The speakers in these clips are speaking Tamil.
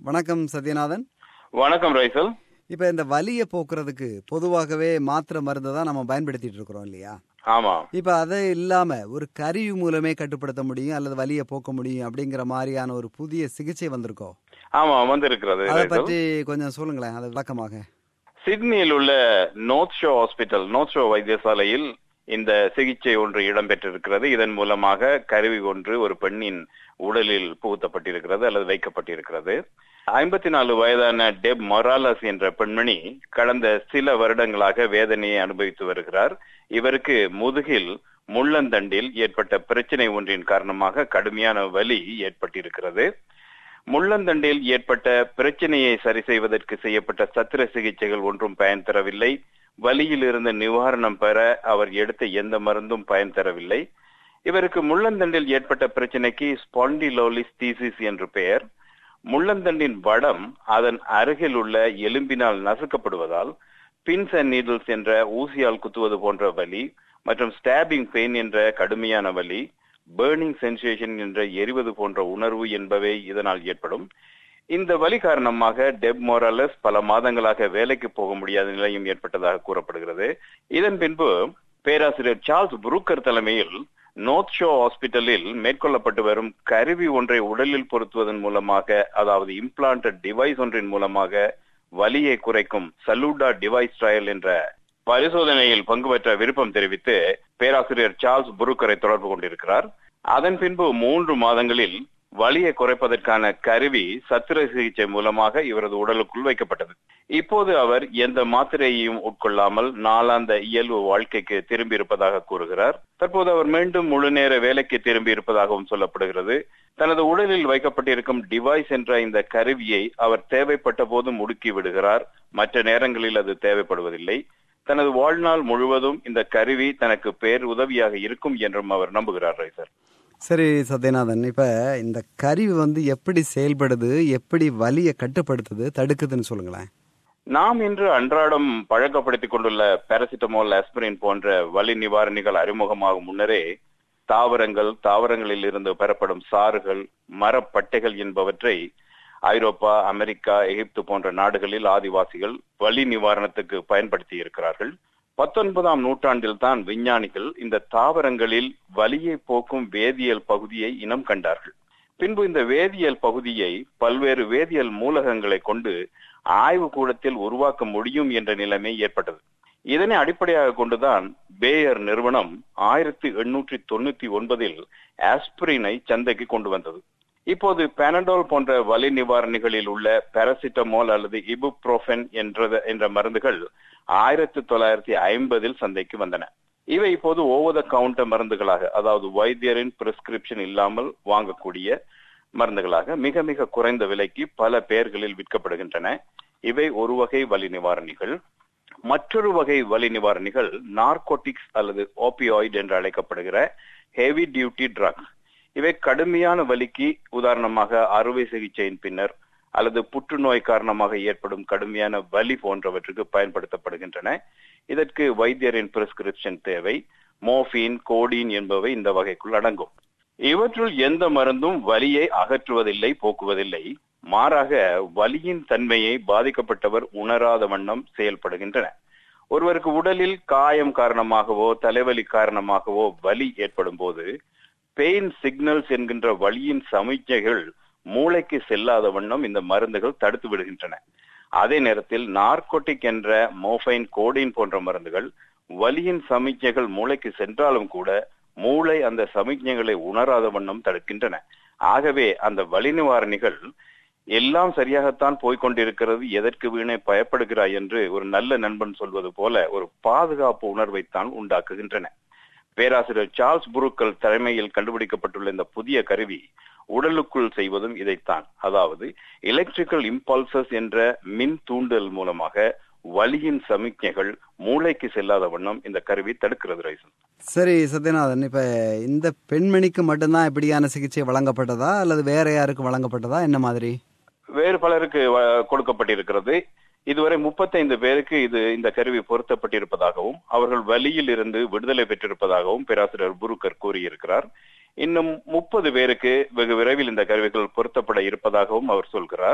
வணக்கம் சத்யநாதன் வணக்கம் ரைசல் இப்ப இந்த வலியை போக்குறதுக்கு பொதுவாகவே மாத்திரை மருந்து தான் நம்ம பயன்படுத்திட்டு இருக்கிறோம் இல்லையா ஆமா இப்ப அதை இல்லாம ஒரு கருவி மூலமே கட்டுப்படுத்த முடியும் அல்லது வலியை போக்க முடியும் அப்படிங்கிற மாதிரியான ஒரு புதிய சிகிச்சை வந்திருக்கோ ஆமா வந்திருக்கிறது அதை ரைசல். பற்றி கொஞ்சம் சொல்லுங்களேன் அது விளக்கமாக சிட்னியில் உள்ள North Shore Hospital North Shore வைத்தியசாலையில் இந்த சிகிச்சை ஒன்று இடம்பெற்றிருக்கிறது இதன் மூலமாக கருவி ஒன்று ஒரு பெண்ணின் உடலில் புகுத்தப்பட்டிருக்கிறது அல்லது வைக்கப்பட்டிருக்கிறது ஐம்பத்தி நாலு வயதான டெப் மொராலஸ் என்ற பெண்மணி கடந்த சில வருடங்களாக வேதனையை அனுபவித்து வருகிறார் இவருக்கு முதுகில் முள்ளந்தண்டில் ஏற்பட்ட பிரச்சனை ஒன்றின் காரணமாக கடுமையான வலி ஏற்பட்டிருக்கிறது முள்ளந்தண்டில் ஏற்பட்ட பிரச்சனையை சரி செய்வதற்கு செய்யப்பட்ட சத்திர சிகிச்சைகள் ஒன்றும் பயன் தரவில்லை வலியில் இருந்து நிவாரணம் பெற அவர் எடுத்த எந்த மருந்தும் பயன் தரவில்லை இவருக்கு முள்ளந்தண்டில் ஏற்பட்ட பிரச்சனைக்கு ஸ்பாண்டிலோலிஸ்தீசிஸ் என்று பெயர் முள்ளந்தண்டின் வடம் அதன் அருகில் உள்ள எலும்பினால் நசுக்கப்படுவதால் பின்ஸ் அண்ட் நீடில்ஸ் என்ற ஊசியால் குத்துவது போன்ற வலி மற்றும் ஸ்டாபிங் பெயின் என்ற கடுமையான வலி பேர்னிங் சென்சேஷன் என்ற எரிவது போன்ற உணர்வு என்பவை இதனால் ஏற்படும் இந்த வலி காரணமாக டெப் மொரலஸ் பல மாதங்களாக வேலைக்கு போக முடியாத நிலையும் ஏற்பட்டதாக கூறப்படுகிறது இதன் பின்பு பேராசிரியர் சார்ல்ஸ் புரூக்கர் தலைமையில் நோர்த் ஷோ ஹாஸ்பிட்டலில் மேற்கொள்ளப்பட்டு வரும் கருவி ஒன்றை உடலில் பொருத்துவதன் மூலமாக அதாவது இம்ப்ளான்ட் டிவைஸ் ஒன்றின் மூலமாக வலியை குறைக்கும் சலூடா டிவைஸ் ட்ரையல் என்ற பரிசோதனையில் பங்கு பெற்ற விருப்பம் தெரிவித்து பேராசிரியர் சார்ல்ஸ் புரூக்கரை தொடர்பு கொண்டிருக்கிறார் அதன் பின்பு மூன்று மாதங்களில் வலியை குறைப்பதற்கான கருவி சத்திர சிகிச்சை மூலமாக இவரது உடலுக்குள் வைக்கப்பட்டது இப்போது அவர் எந்த மாத்திரையையும் உட்கொள்ளாமல் நாளாந்த இயல்பு வாழ்க்கைக்கு திரும்பி இருப்பதாக கூறுகிறார் தற்போது அவர் மீண்டும் முழு நேர வேலைக்கு திரும்பி இருப்பதாகவும் சொல்லப்படுகிறது தனது உடலில் வைக்கப்பட்டிருக்கும் டிவைஸ் என்ற இந்த கருவியை அவர் தேவைப்பட்ட போது முடுக்கி விடுகிறார் மற்ற நேரங்களில் அது தேவைப்படுவதில்லை தனது வாழ்நாள் முழுவதும் இந்த கருவி தனக்கு பேர் உதவியாக இருக்கும் என்றும் அவர் நம்புகிறார் ரைசர் சரி சத்யநாதன் இப்ப இந்த கருவி வந்து எப்படி செயல்படுது எப்படி வலியை கட்டுப்படுத்துது தடுக்குதுன்னு சொல்லுங்களேன் நாம் இன்று அன்றாடம் பழக்கப்படுத்திக் கொண்டுள்ள பாராசிட்டமால் ஆஸ்பிரின் போன்ற வலி நிவாரணிகள் அறிமுகமாகும் முன்னரே தாவரங்கள் தாவரங்களில் இருந்து பெறப்படும் சாறுகள் மரப்பட்டைகள் என்பவற்றை ஐரோப்பா அமெரிக்கா எகிப்து போன்ற நாடுகளில் ஆதிவாசிகள் வலி நிவாரணத்துக்கு பயன்படுத்தி இருக்கிறார்கள் பத்தொன்பதாம் நூற்றாண்டில் தான் விஞ்ஞானிகள் இந்த தாவரங்களில் வலியை போக்கும் வேதியியல் பகுதியை இனம் கண்டார்கள் பின்பு இந்த வேதியியல் பகுதியை பல்வேறு வேதியியல் மூலகங்களை கொண்டு ஆய்வு கூடத்தில் உருவாக்க முடியும் என்ற நிலைமை ஏற்பட்டது இதனை அடிப்படையாக கொண்டுதான் பேயர் நிறுவனம் ஆயிரத்தி எண்ணூற்றி தொண்ணூத்தி ஒன்பதில் ஆஸ்பிரினை சந்தைக்கு கொண்டு வந்தது இப்போது பேனடால் போன்ற வலி நிவாரணிகளில் உள்ள பாராசிட்டமால் அல்லது இபுப்ரோஃபென் என்ற என்ற மருந்துகள் ஆயிரத்தி தொள்ளாயிரத்தி ஐம்பதில் சந்தைக்கு வந்தன இவை இப்போது ஓவர் த கவுண்டர் மருந்துகளாக அதாவது வைத்தியரின் பிரிஸ்கிரிப்ஷன் இல்லாமல் வாங்கக்கூடிய மருந்துகளாக மிக மிக குறைந்த விலைக்கு பல பெயர்களில் விற்கப்படுகின்றன இவை ஒரு வகை வலி நிவாரணிகள் மற்றொரு வகை வலி நிவாரணிகள் நார்கோட்டிக்ஸ் அல்லது ஓபியாய்டு என்று அழைக்கப்படுகிற ஹெவி டியூட்டி ட்ரக்ஸ் இவை கடுமையான வலிக்கு உதாரணமாக அறுவை சிகிச்சையின் பின்னர் அல்லது புற்றுநோய் காரணமாக ஏற்படும் கடுமையான வலி போன்றவற்றுக்கு பயன்படுத்தப்படுகின்றன இதற்கு வைத்தியரின் பிரிஸ்கிரிப்ஷன் தேவை மோஃபின் கோடின் என்பவை இந்த வகைக்குள் அடங்கும் இவற்றுள் எந்த மருந்தும் வலியை அகற்றுவதில்லை போக்குவதில்லை மாறாக வலியின் தன்மையை பாதிக்கப்பட்டவர் உணராத வண்ணம் செயல்படுகின்றன ஒருவருக்கு உடலில் காயம் காரணமாகவோ தலைவலி காரணமாகவோ வலி ஏற்படும் போது பெயின் சிக்னல்ஸ் என்கின்ற வலியின் சமிக்ஞைகள் மூளைக்கு செல்லாத வண்ணம் இந்த மருந்துகள் தடுத்து விடுகின்றன அதே நேரத்தில் நார்கோட்டிக் என்ற மோஃபைன் கோடின் போன்ற மருந்துகள் வலியின் சமிக்ஞைகள் மூளைக்கு சென்றாலும் கூட மூளை அந்த சமிக்ஞைகளை உணராத வண்ணம் தடுக்கின்றன ஆகவே அந்த வலி நிவாரணிகள் எல்லாம் சரியாகத்தான் போய்கொண்டிருக்கிறது எதற்கு வீணை பயப்படுகிறாய் என்று ஒரு நல்ல நண்பன் சொல்வது போல ஒரு பாதுகாப்பு உணர்வைத்தான் உண்டாக்குகின்றன பேராசிரியர் சார்ல்ஸ் புருக்கல் தலைமையில் கண்டுபிடிக்கப்பட்டுள்ள இந்த புதிய கருவி உடலுக்குள் செய்வதும் இதைத்தான் அதாவது எலக்ட்ரிக்கல் இம்பல்சஸ் என்ற மின் தூண்டல் மூலமாக வலியின் சமிக்ஞைகள் மூளைக்கு செல்லாத வண்ணம் இந்த கருவி தடுக்கிறது ரைசன் சரி சத்யநாதன் இப்ப இந்த பெண்மணிக்கு மட்டும்தான் இப்படியான சிகிச்சை வழங்கப்பட்டதா அல்லது வேற யாருக்கு வழங்கப்பட்டதா என்ன மாதிரி வேறு பலருக்கு வ- கொடுக்கப்பட்டிருக்கிறது இதுவரை முப்பத்தைந்து பேருக்கு இது இந்த கருவி பொருத்தப்பட்டிருப்பதாகவும் அவர்கள் வலியில் இருந்து விடுதலை பெற்றிருப்பதாகவும் பேராசிரியர் புருக்கர் கூறியிருக்கிறார் இன்னும் முப்பது பேருக்கு வெகு விரைவில் இந்த கருவிகள் பொருத்தப்பட இருப்பதாகவும் அவர் சொல்கிறார்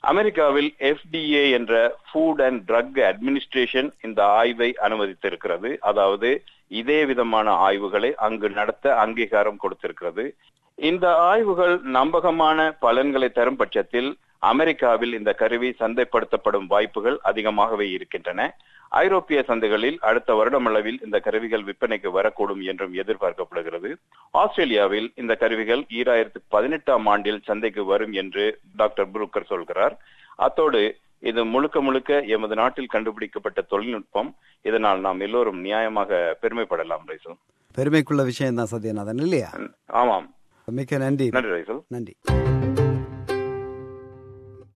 அமெரிக்காவில் எஃப்டிஏ என்ற ஃபுட் அண்ட் ட்ரக் அட்மினிஸ்ட்ரேஷன் இந்த ஆய்வை அனுமதித்திருக்கிறது அதாவது இதே விதமான ஆய்வுகளை அங்கு நடத்த அங்கீகாரம் கொடுத்திருக்கிறது இந்த ஆய்வுகள் நம்பகமான பலன்களை தரும் பட்சத்தில் அமெரிக்காவில் இந்த கருவி சந்தைப்படுத்தப்படும் வாய்ப்புகள் அதிகமாகவே இருக்கின்றன ஐரோப்பிய சந்தைகளில் அடுத்த வருடமளவில் இந்த கருவிகள் விற்பனைக்கு வரக்கூடும் என்றும் எதிர்பார்க்கப்படுகிறது ஆஸ்திரேலியாவில் இந்த கருவிகள் ஈராயிரத்து பதினெட்டாம் ஆண்டில் சந்தைக்கு வரும் என்று டாக்டர் புரூக்கர் சொல்கிறார் அத்தோடு இது முழுக்க முழுக்க எமது நாட்டில் கண்டுபிடிக்கப்பட்ட தொழில்நுட்பம் இதனால் நாம் எல்லோரும் நியாயமாக பெருமைப்படலாம் ரைசல் பெருமைக்குள்ள விஷயம் தான் சத்யநாதன் இல்லையா ஆமாம் மிக்க நன்றி நன்றி ரைசல் நன்றி